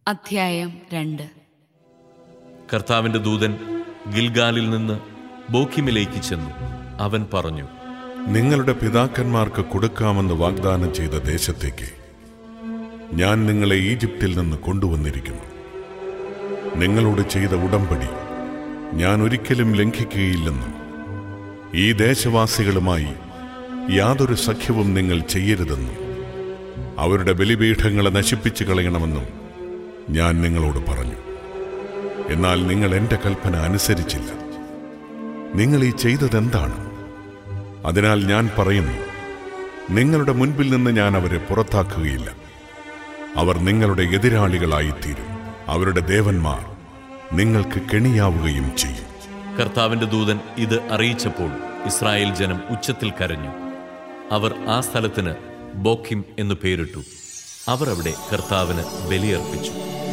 അധ്യായം രണ്ട് കർത്താവിന്റെ ദൂതൻ ഗിൽഗാലിൽ നിന്ന് ബോക്കിമിലേക്ക് ചെന്നു അവൻ പറഞ്ഞു നിങ്ങളുടെ പിതാക്കന്മാർക്ക് കൊടുക്കാമെന്ന് വാഗ്ദാനം ചെയ്ത ദേശത്തേക്ക് ഞാൻ നിങ്ങളെ ഈജിപ്തിൽ നിന്ന് കൊണ്ടുവന്നിരിക്കുന്നു നിങ്ങളോട് ചെയ്ത ഉടമ്പടി ഞാൻ ഒരിക്കലും ലംഘിക്കുകയില്ലെന്നും ഈ ദേശവാസികളുമായി യാതൊരു സഖ്യവും നിങ്ങൾ ചെയ്യരുതെന്നും അവരുടെ ബലിപീഠങ്ങളെ നശിപ്പിച്ചു കളയണമെന്നും ഞാൻ നിങ്ങളോട് പറഞ്ഞു എന്നാൽ നിങ്ങൾ എന്റെ കൽപ്പന അനുസരിച്ചില്ല നിങ്ങൾ ഈ ചെയ്തതെന്താണ് അതിനാൽ ഞാൻ പറയുന്നു നിങ്ങളുടെ മുൻപിൽ നിന്ന് ഞാൻ അവരെ പുറത്താക്കുകയില്ല അവർ നിങ്ങളുടെ എതിരാളികളായിത്തീരും അവരുടെ ദേവന്മാർ നിങ്ങൾക്ക് കെണിയാവുകയും ചെയ്യും കർത്താവിന്റെ ദൂതൻ ഇത് അറിയിച്ചപ്പോൾ ഇസ്രായേൽ ജനം ഉച്ചത്തിൽ കരഞ്ഞു അവർ ആ സ്ഥലത്തിന് ബോക്കിം എന്നു പേരിട്ടു അവർ അവിടെ കർത്താവിന് ബലിയർപ്പിച്ചു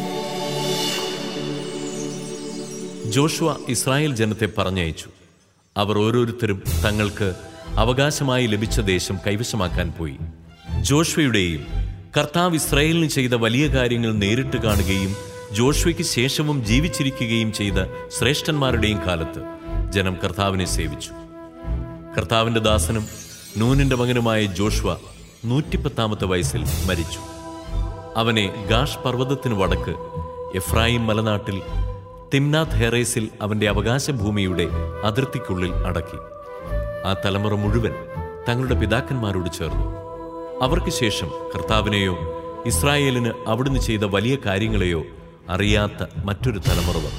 ജോഷുവ ഇസ്രായേൽ ജനത്തെ പറഞ്ഞയച്ചു അവർ ഓരോരുത്തരും തങ്ങൾക്ക് അവകാശമായി ലഭിച്ച ദേശം കൈവശമാക്കാൻ പോയി ജോഷ്വയുടെയും കർത്താവ് ഇസ്രായേലിന് ചെയ്ത വലിയ കാര്യങ്ങൾ നേരിട്ട് കാണുകയും ജോഷ്വയ്ക്ക് ശേഷവും ജീവിച്ചിരിക്കുകയും ചെയ്ത ശ്രേഷ്ഠന്മാരുടെയും കാലത്ത് ജനം കർത്താവിനെ സേവിച്ചു കർത്താവിന്റെ ദാസനും നൂനിന്റെ മകനുമായ ജോഷ്വ നൂറ്റിപ്പത്താമത്തെ വയസ്സിൽ മരിച്ചു അവനെ ഗാഷ് പർവ്വതത്തിന് വടക്ക് എഫ്രായിം മലനാട്ടിൽ തിംനാഥ് ഹെറേസിൽ അവന്റെ അവകാശഭൂമിയുടെ അതിർത്തിക്കുള്ളിൽ അടക്കി ആ തലമുറ മുഴുവൻ തങ്ങളുടെ പിതാക്കന്മാരോട് ചേർന്നു അവർക്ക് ശേഷം കർത്താവിനെയോ ഇസ്രായേലിന് അവിടുന്ന് ചെയ്ത വലിയ കാര്യങ്ങളെയോ അറിയാത്ത മറ്റൊരു തലമുറ വന്നു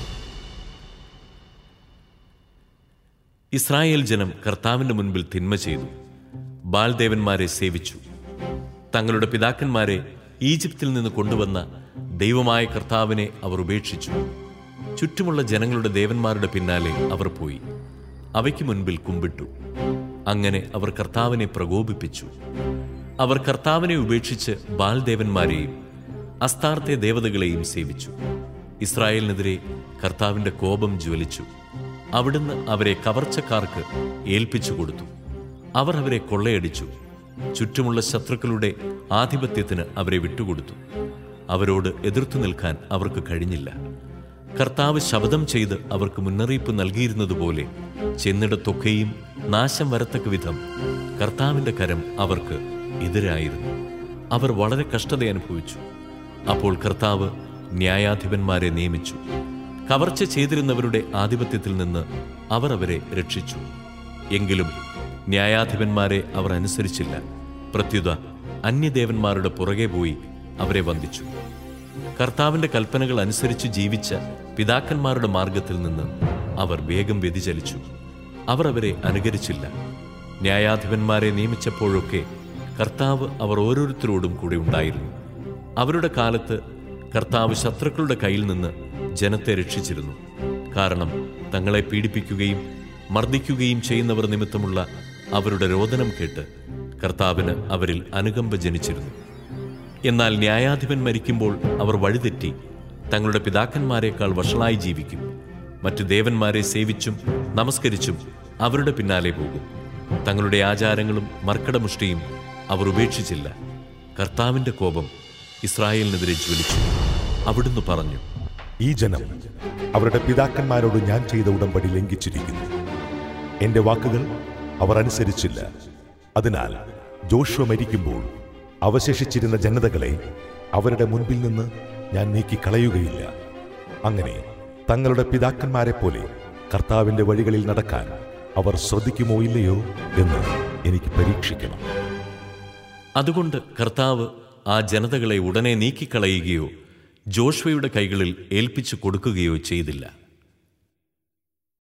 ഇസ്രായേൽ ജനം കർത്താവിന്റെ മുൻപിൽ തിന്മ ചെയ്തു ബാൽദേവന്മാരെ സേവിച്ചു തങ്ങളുടെ പിതാക്കന്മാരെ ഈജിപ്തിൽ നിന്ന് കൊണ്ടുവന്ന ദൈവമായ കർത്താവിനെ അവർ ഉപേക്ഷിച്ചു ചുറ്റുമുള്ള ജനങ്ങളുടെ ദേവന്മാരുടെ പിന്നാലെ അവർ പോയി അവയ്ക്ക് മുൻപിൽ കുമ്പിട്ടു അങ്ങനെ അവർ കർത്താവിനെ പ്രകോപിപ്പിച്ചു അവർ കർത്താവിനെ ഉപേക്ഷിച്ച് ബാൽദേവന്മാരെയും അസ്താർത്തെ ദേവതകളെയും സേവിച്ചു ഇസ്രായേലിനെതിരെ കർത്താവിന്റെ കോപം ജ്വലിച്ചു അവിടുന്ന് അവരെ കവർച്ചക്കാർക്ക് ഏൽപ്പിച്ചു കൊടുത്തു അവർ അവരെ കൊള്ളയടിച്ചു ചുറ്റുമുള്ള ശത്രുക്കളുടെ ആധിപത്യത്തിന് അവരെ വിട്ടുകൊടുത്തു അവരോട് എതിർത്തു നിൽക്കാൻ അവർക്ക് കഴിഞ്ഞില്ല കർത്താവ് ശബ്ദം ചെയ്ത് അവർക്ക് മുന്നറിയിപ്പ് നൽകിയിരുന്നതുപോലെ ചെന്നിടത്തൊക്കെയും നാശം വരത്തക്ക വിധം കർത്താവിന്റെ കരം അവർക്ക് എതിരായിരുന്നു അവർ വളരെ കഷ്ടത അനുഭവിച്ചു അപ്പോൾ കർത്താവ് ന്യായാധിപന്മാരെ നിയമിച്ചു കവർച്ച ചെയ്തിരുന്നവരുടെ ആധിപത്യത്തിൽ നിന്ന് അവർ അവരെ രക്ഷിച്ചു എങ്കിലും ന്യായാധിപന്മാരെ അവർ അനുസരിച്ചില്ല പ്രത്യുത അന്യദേവന്മാരുടെ പുറകെ പോയി അവരെ വന്ദിച്ചു കർത്താവിന്റെ കൽപ്പനകൾ അനുസരിച്ച് ജീവിച്ച പിതാക്കന്മാരുടെ മാർഗത്തിൽ നിന്ന് അവർ വേഗം വ്യതിചലിച്ചു അവർ അവരെ അനുകരിച്ചില്ല ന്യായാധിപന്മാരെ നിയമിച്ചപ്പോഴൊക്കെ കർത്താവ് അവർ ഓരോരുത്തരോടും കൂടെ ഉണ്ടായിരുന്നു അവരുടെ കാലത്ത് കർത്താവ് ശത്രുക്കളുടെ കയ്യിൽ നിന്ന് ജനത്തെ രക്ഷിച്ചിരുന്നു കാരണം തങ്ങളെ പീഡിപ്പിക്കുകയും മർദ്ദിക്കുകയും ചെയ്യുന്നവർ നിമിത്തമുള്ള അവരുടെ രോദനം കേട്ട് കർത്താവിന് അവരിൽ അനുകമ്പ ജനിച്ചിരുന്നു എന്നാൽ ന്യായാധിപൻ മരിക്കുമ്പോൾ അവർ വഴിതെറ്റി തങ്ങളുടെ പിതാക്കന്മാരെക്കാൾ വഷളായി ജീവിക്കും മറ്റു ദേവന്മാരെ സേവിച്ചും നമസ്കരിച്ചും അവരുടെ പിന്നാലെ പോകും തങ്ങളുടെ ആചാരങ്ങളും മർക്കടമുഷ്ടിയും അവർ ഉപേക്ഷിച്ചില്ല കർത്താവിന്റെ കോപം ഇസ്രായേലിനെതിരെ ജ്വലിച്ചു അവിടുന്ന് പറഞ്ഞു ഈ ജനം അവരുടെ പിതാക്കന്മാരോട് ഞാൻ ചെയ്ത ഉടമ്പടി ലംഘിച്ചിരിക്കുന്നു എന്റെ വാക്കുകൾ അവർ അനുസരിച്ചില്ല അതിനാൽ ജോഷുവ മരിക്കുമ്പോൾ അവശേഷിച്ചിരുന്ന ജനതകളെ അവരുടെ മുൻപിൽ നിന്ന് ഞാൻ നീക്കിക്കളയുകയില്ല അങ്ങനെ തങ്ങളുടെ പിതാക്കന്മാരെ പോലെ കർത്താവിന്റെ വഴികളിൽ നടക്കാൻ അവർ ശ്രദ്ധിക്കുമോ ഇല്ലയോ എന്ന് എനിക്ക് പരീക്ഷിക്കണം അതുകൊണ്ട് കർത്താവ് ആ ജനതകളെ ഉടനെ നീക്കിക്കളയുകയോ ജോഷ്വയുടെ കൈകളിൽ ഏൽപ്പിച്ചു കൊടുക്കുകയോ ചെയ്തില്ല